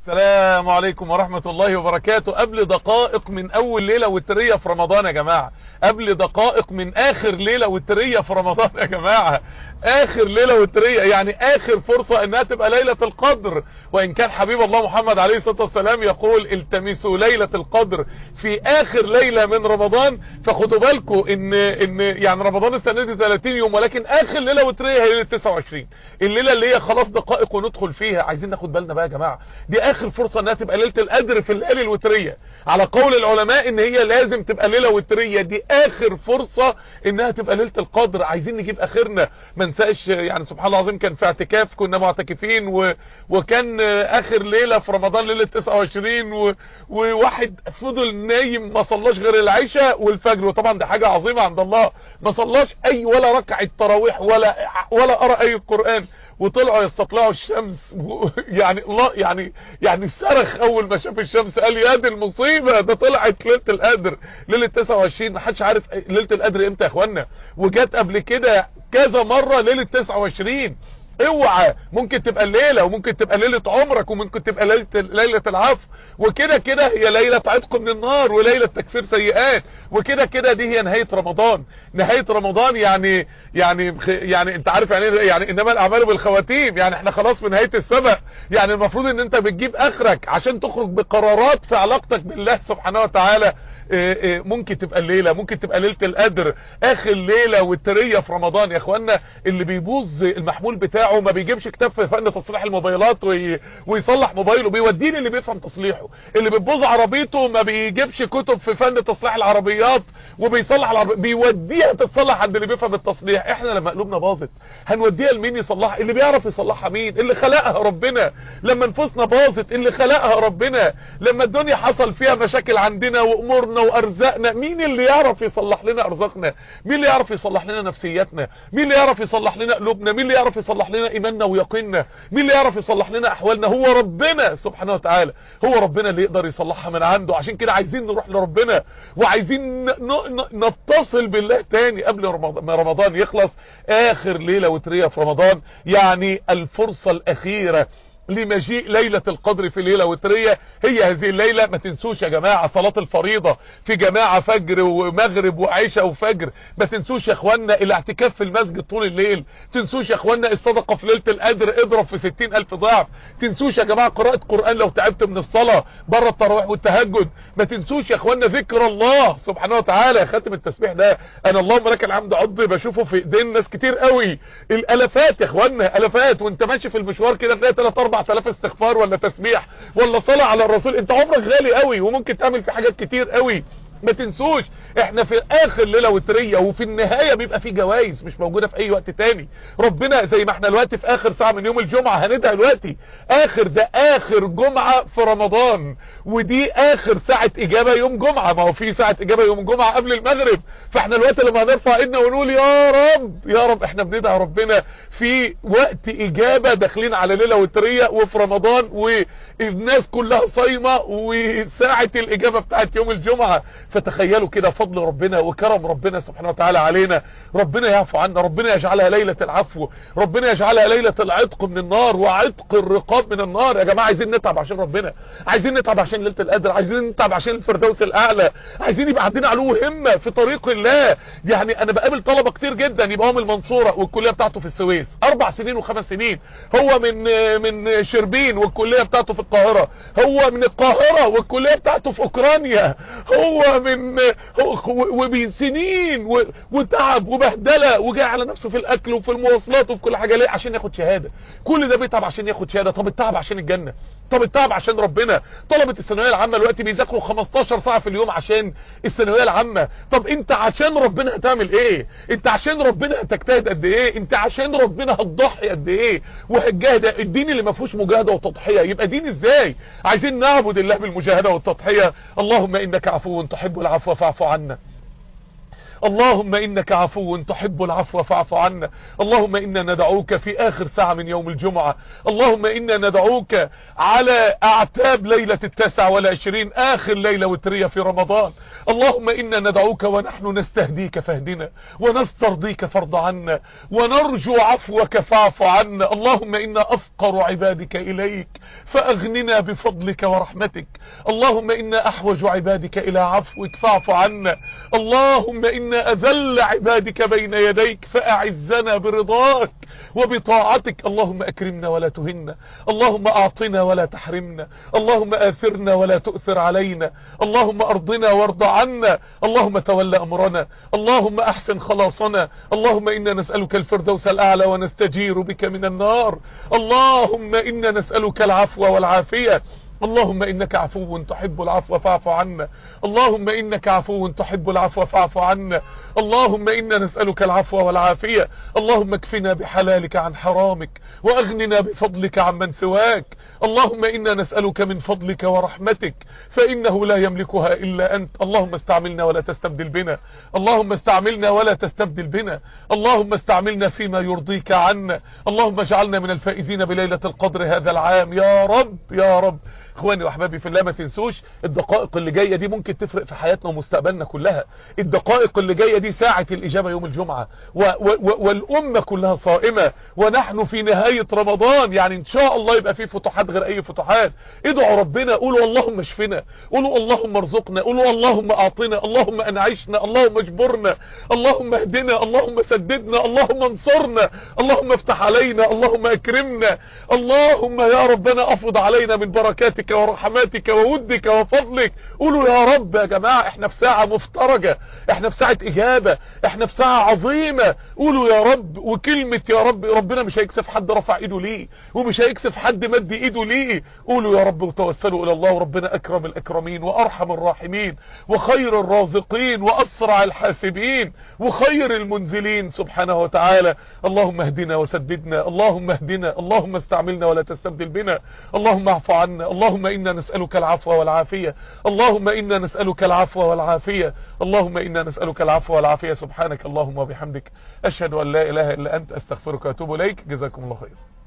السلام عليكم ورحمة الله وبركاته قبل دقائق من اول ليلة وترية في رمضان يا جماعة قبل دقائق من اخر ليلة وترية في رمضان يا جماعة اخر ليلة وترية يعني اخر فرصة انها تبقى ليلة القدر وان كان حبيب الله محمد عليه الصلاة والسلام يقول التمسوا ليلة القدر في اخر ليلة من رمضان فخدوا بالكم ان ان يعني رمضان السنة دي 30 يوم ولكن اخر ليلة وترية هي ليلة 29 الليلة اللي هي خلاص دقائق وندخل فيها عايزين ناخد بالنا بقى يا جماعة دي اخر فرصة انها تبقى ليلة القدر في الليالي الوترية على قول العلماء ان هي لازم تبقى ليلة وترية دي اخر فرصة انها تبقى ليلة القدر عايزين نجيب اخرنا ما ننساش يعني سبحان الله العظيم كان في اعتكاف كنا معتكفين و... وكان اخر ليلة في رمضان ليلة 29 و... وواحد فضل نايم ما صلاش غير العشاء والفجر وطبعا دي حاجة عظيمة عند الله ما صلاش اي ولا ركعة تراويح ولا ولا قرأ اي قرآن وطلعوا يستطلعوا الشمس يعني الله يعني يعني صرخ اول ما شاف الشمس قال يا دي المصيبه ده طلعت ليله القدر ليله 29 ما حدش عارف ليله القدر امتى يا اخوانا وجات قبل كده كذا مره ليله 29 اوعى ممكن تبقى الليله وممكن تبقى ليله عمرك وممكن تبقى ليله ليله العفو وكده كده هي ليله عتق من النار وليله تكفير سيئات وكده كده دي هي نهايه رمضان نهايه رمضان يعني يعني يعني انت عارف يعني يعني انما الاعمال بالخواتيم يعني احنا خلاص في نهايه السبق يعني المفروض ان انت بتجيب اخرك عشان تخرج بقرارات في علاقتك بالله سبحانه وتعالى ممكن تبقى الليلة ممكن تبقى ليلة القدر اخر ليلة والترية في رمضان يا اخوانا اللي بيبوظ المحمول بتاعه ما بيجيبش كتاب في فن تصليح الموبايلات وي... ويصلح موبايله بيوديه اللي بيفهم تصليحه اللي بتبوظ عربيته ما بيجيبش كتب في فن تصليح العربيات وبيصلح العربية بيوديها تتصلح عند اللي بيفهم التصليح احنا لما قلوبنا باظت هنوديها لمين يصلحها اللي بيعرف يصلحها مين اللي خلقها ربنا لما نفوسنا باظت اللي خلقها ربنا لما الدنيا حصل فيها مشاكل عندنا وامورنا وارزاقنا مين اللي يعرف يصلح لنا ارزاقنا مين اللي يعرف يصلح لنا نفسياتنا مين اللي يعرف يصلح لنا قلوبنا مين اللي يعرف يصلح لنا ايماننا ويقيننا مين اللي يعرف يصلح لنا احوالنا هو ربنا سبحانه وتعالى هو ربنا اللي يقدر يصلحها من عنده عشان كده عايزين نروح لربنا وعايزين نتصل بالله تاني قبل ما رمضان يخلص اخر ليلة وترية في رمضان يعني الفرصة الاخيرة لمجيء ليلة القدر في ليلة وترية هي هذه الليلة ما تنسوش يا جماعة صلاة الفريضة في جماعة فجر ومغرب وعشاء وفجر ما تنسوش يا اخوانا الاعتكاف في المسجد طول الليل تنسوش يا اخوانا الصدقة في ليلة القدر اضرب في ستين الف ضعف تنسوش يا جماعة قراءة قرآن لو تعبت من الصلاة بره التراويح والتهجد ما تنسوش يا اخوانا ذكر الله سبحانه وتعالى خاتم التسبيح ده انا اللهم لك الحمد عضي بشوفه في ايدين ناس كتير قوي الالافات يا اخوانا الافات وانت ماشي في المشوار كده تلاقي 3 4 4000 استغفار ولا تسبيح ولا صلاة على الرسول انت عمرك غالي قوي وممكن تعمل في حاجات كتير قوي ما تنسوش احنا في اخر ليلة وترية وفي النهاية بيبقى في جوائز مش موجودة في اي وقت تاني ربنا زي ما احنا الوقت في اخر ساعة من يوم الجمعة هندعي دلوقتي اخر ده اخر جمعة في رمضان ودي اخر ساعة اجابة يوم جمعة ما هو في ساعة اجابة يوم جمعة قبل المغرب فاحنا الوقت لما هنرفع ايدنا ونقول يا رب يا رب احنا بندعي ربنا في وقت اجابة داخلين على ليلة وترية وفي رمضان والناس كلها صايمة وساعة الاجابة بتاعت يوم الجمعة فتخيلوا كده فضل ربنا وكرم ربنا سبحانه وتعالى علينا ربنا يعفو عنا ربنا يجعلها ليلة العفو ربنا يجعلها ليلة العتق من النار وعتق الرقاب من النار يا جماعة عايزين نتعب عشان ربنا عايزين نتعب عشان ليلة القدر عايزين نتعب عشان الفردوس الاعلى عايزين يبقى عندنا علو همة في طريق الله يعني انا بقابل طلبة كتير جدا يبقى هو من المنصورة والكلية بتاعته في السويس اربع سنين وخمس سنين هو من من شربين والكلية بتاعته في القاهرة هو من القاهرة والكلية بتاعته في اوكرانيا هو من وبسنين وتعب وبهدله وجاي على نفسه في الاكل وفي المواصلات وفي كل حاجه ليه عشان ياخد شهاده كل ده بيتعب عشان ياخد شهاده طب التعب عشان الجنه طب التعب عشان ربنا طلبة الثانويه العامه دلوقتي بيذاكروا 15 ساعه في اليوم عشان الثانويه العامه طب انت عشان ربنا هتعمل ايه انت عشان ربنا هتجتهد قد ايه انت عشان ربنا هتضحي قد ايه وهتجاهد الدين اللي ما فيهوش مجاهده وتضحيه يبقى دين ازاي عايزين نعبد الله بالمجاهده والتضحيه اللهم انك عفو تحب العفو فاعف عنا اللهم إنك عفو تحب العفو فاعف عنا اللهم إنا ندعوك في آخر ساعة من يوم الجمعة اللهم إنا ندعوك على أعتاب ليلة التاسع والعشرين آخر ليلة وترية في رمضان اللهم إنا ندعوك ونحن نستهديك فاهدنا ونسترضيك فرض عنا ونرجو عفوك فاعف عنا اللهم إنا أفقر عبادك إليك فأغننا بفضلك ورحمتك اللهم إنا أحوج عبادك إلى عفوك فاعف عنا اللهم إنا أذل عبادك بين يديك فأعزنا برضاك وبطاعتك اللهم أكرمنا ولا تهنا اللهم أعطنا ولا تحرمنا اللهم آثرنا ولا تؤثر علينا اللهم أرضنا وارض عنا اللهم تولى أمرنا اللهم أحسن خلاصنا اللهم إنا نسألك الفردوس الأعلى ونستجير بك من النار اللهم إنا نسألك العفو والعافية اللهم إنك عفو تحب العفو فاعف عنا اللهم إنك عفو تحب العفو فاعف عنا اللهم إنا نسألك العفو والعافية اللهم اكفنا بحلالك عن حرامك وأغننا بفضلك عن من سواك اللهم إنا نسألك من فضلك ورحمتك فإنه لا يملكها إلا أنت اللهم استعملنا ولا تستبدل بنا اللهم استعملنا ولا تستبدل بنا اللهم استعملنا فيما يرضيك عنا اللهم اجعلنا من الفائزين بليلة القدر هذا العام يا رب يا رب اخواني واحبابي في الله ما تنسوش الدقائق اللي جايه دي ممكن تفرق في حياتنا ومستقبلنا كلها الدقائق اللي جايه دي ساعه الاجابه يوم الجمعه و و و والامه كلها صائمه ونحن في نهايه رمضان يعني ان شاء الله يبقى في فتوحات غير اي فتوحات ادعوا ربنا قولوا اللهم اشفنا قولوا اللهم ارزقنا قولوا اللهم اعطنا اللهم انعشنا اللهم اجبرنا اللهم اهدنا اللهم سددنا اللهم انصرنا اللهم افتح علينا اللهم اكرمنا اللهم يا ربنا افض علينا من بركاتك ورحماتك وودك وفضلك قولوا يا رب يا جماعة احنا في ساعة مفترجة احنا في ساعة اجابة احنا في ساعة عظيمة قولوا يا رب وكلمة يا رب ربنا مش هيكسف حد رفع ايده ليه ومش هيكسف حد مد ايده ليه قولوا يا رب وتوسلوا الى الله وربنا اكرم الاكرمين وارحم الراحمين وخير الرازقين واسرع الحاسبين وخير المنزلين سبحانه وتعالى اللهم اهدنا وسددنا اللهم اهدنا اللهم استعملنا ولا تستبدل بنا اللهم اعف عنا اللهم إنا نسألك العفو والعافية اللهم إنا نسألك العفو والعافية اللهم إنا نسألك العفو والعافية سبحانك اللهم وبحمدك أشهد أن لا إله إلا أنت أستغفرك وأتوب إليك جزاكم الله خير